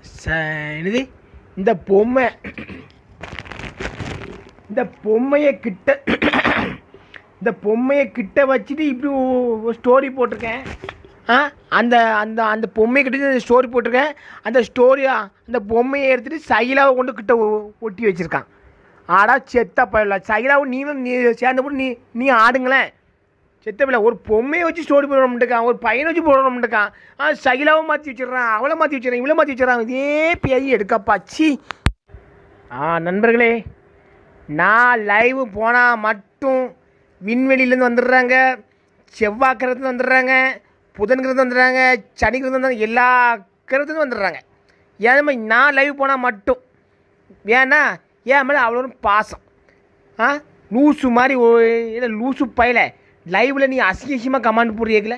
ச என்னது இந்த பொம்மை இந்த பொம்மையை கிட்ட இந்த பொம்மையை கிட்ட வச்சுட்டு இப்படி ஒரு ஸ்டோரி போட்டிருக்கேன் ஆ அந்த அந்த அந்த பொம்மையை கிட்ட ஸ்டோரி போட்டிருக்கேன் அந்த ஸ்டோரியா அந்த பொம்மையை எடுத்துகிட்டு சைலாவை கொண்டு கிட்ட ஒ- ஒட்டி வச்சுருக்கான் ஆடா செத்த பயில சைலாவை நீனும் நீ சேர்ந்து போட்டு நீ நீ ஆடுங்களேன் செத்த பிள்ளை ஒரு பொம்மையை வச்சு ஸ்டோரி போடணும்ட்டுக்கான் ஒரு பையனை வச்சு போடணும்ட்டுக்கான் ஆ சைலாவை மாற்றி வச்சிடுறான் அவளை மாற்றி வச்சிடறான் இவளை மாற்றி வச்சிடறான் இதே பெரிய எடுக்கப்பா சி ஆ நண்பர்களே நான் லைவ் போனால் மட்டும் விண்வெளியிலேருந்து வந்துடுறாங்க செவ்வாய் கிரகத்துலேருந்து வந்துடுறாங்க புதன் கிரகத்துல வந்துடுறாங்க சனி கிரகத்துல வந்து எல்லா கிரகத்துலேருந்து வந்துடுறாங்க ஏன் மாதிரி நான் லைவ் போனால் மட்டும் ஏன்னா ஏன் மேலே அவ்வளோ பாசம் ஆ லூசு மாதிரி ஓ- என்ன லூசு பையல லைவில் நீ அசிங்க அசிங்கமாக கமாண்ட் போடுறீங்கள